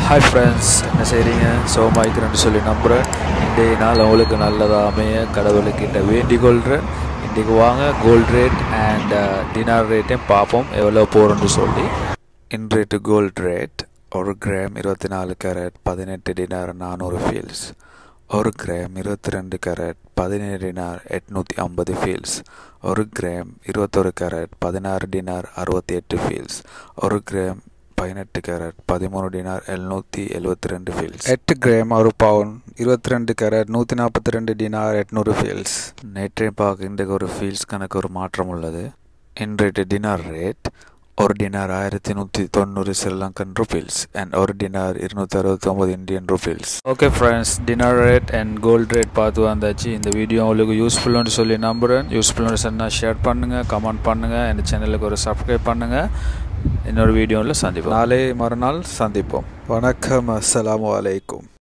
hi friends என்ன செய்கிறீங்க சோமாய்க்கிறேன்னு சொல்லி நம்புகிறேன் இன்றைய நாள் உங்களுக்கு நல்லதாக அமைய கடவுளுக்கிட்ட வேண்டிக் கொள்கிறேன் இன்றைக்கு வாங்க கோல்ட் ரேட் அண்ட் டினார் ரேட்டையும் பார்ப்போம் எவ்வளோ போகிறோன்னு சொல்லி இன்றைட்டு கோல்ட் ரேட் ஒரு கிராம் இருபத்தி நாலு கேரட் பதினெட்டு டினார் நானூறு ஃபீல்ஸ் ஒரு கிராம் இருபத்தி ரெண்டு கேரட் பதினேழு டினார் எட்நூற்றி ஐம்பது ஃபீல்ஸ் ஒரு கிராம் இருபத்தொரு கேரட் பதினாறு டினார் அறுபத்தி எட்டு ஃபீல்ஸ் ஒரு கிராம் பதினெட்டு கேரட் பதிமூணு டினார் எழுநூற்றி எழுபத்தி ரெண்டு ஃபீல்ஸ் எட்டு கிராம் ஒரு பவுன் இருபத்தி ரெண்டு கேரட் நூற்றி நாற்பத்தி ரெண்டு டினார் எட்நூறு ஃபீல்ஸ் நேற்றைய பார்க்க இன்றைக்கு ஒரு ஃபீல்ஸ் கணக்கு ஒரு மாற்றம் உள்ளது இன்றைய டினார் ரேட் ஒரு டினார் ஆயிரத்தி நூற்றி தொண்ணூறு ஸ்ரீலங்கன் ருபீல்ஸ் அண்ட் ஒரு டினார் இருநூற்றி அறுபத்தி ஒம்பது Indian ருபீல்ஸ் okay friends dinar rate and gold rate பார்த்து வந்தாச்சு இந்த வீடியோ உங்களுக்கு யூஸ்ஃபுல்லுன்னு சொல்லி நம்புகிறேன் யூஸ்ஃபுல்லுன்னு சொன்னால் ஷேர் பண்ணுங்கள் கமெண்ட் பண்ணுங்கள் என் சேனலுக்கு ஒரு சப்ஸ்கிரைப் பண்ணுங்கள் இன்னொரு வீடியோவில் சந்திப்போம் நாளை மறுநாள் சந்திப்போம் வணக்கம் அஸ்ஸலாமு அலைக்கும்